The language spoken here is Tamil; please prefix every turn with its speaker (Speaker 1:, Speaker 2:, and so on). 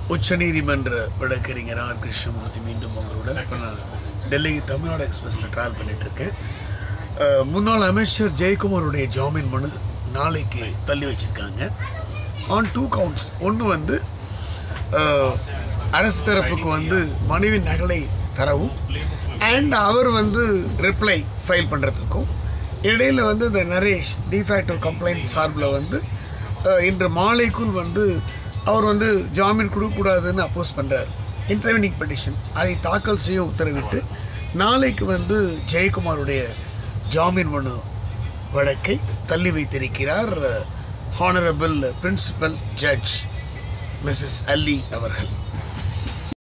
Speaker 1: உச்சநீதிமன்ற வழக்கறிஞர் ஆர் கிருஷ்ணமூர்த்தி மீண்டும் உங்களுடன் இப்போ நான் டெல்லிக்கு தமிழ்நாடு எக்ஸ்பிரஸில் ட்ராவல் பண்ணிகிட்ருக்கேன் முன்னாள் அமைச்சர் ஜெயக்குமாருடைய ஜாமீன் மனு நாளைக்கு தள்ளி வச்சுருக்காங்க ஆன் டூ கவுண்ட்ஸ் ஒன்று வந்து அஹ், அரசு தரப்புக்கு வந்து மனுவின் நகலை தரவும் அண்ட் அவர் வந்து ரிப்ளை ஃபைல் பண்ணுறதுக்கும் இடையில் வந்து இந்த நரேஷ் டிஃபேக்டோ கம்ப்ளைண்ட் சார்பில் வந்து அஹ், இன்று மாலைக்குள் வந்து அவர் வந்து ஜாமீன் கொடுக்கக்கூடாதுன்னு அப்போஸ் பண்ணுறார் இன்டர்வினிங் பெட்டிஷன் அதை தாக்கல் செய்ய உத்தரவிட்டு நாளைக்கு வந்து ஜெயக்குமாருடைய ஜாமீன் மனு வழக்கை தள்ளி வைத்திருக்கிறார் honourable principal judge Mrs Alli அவர்கள்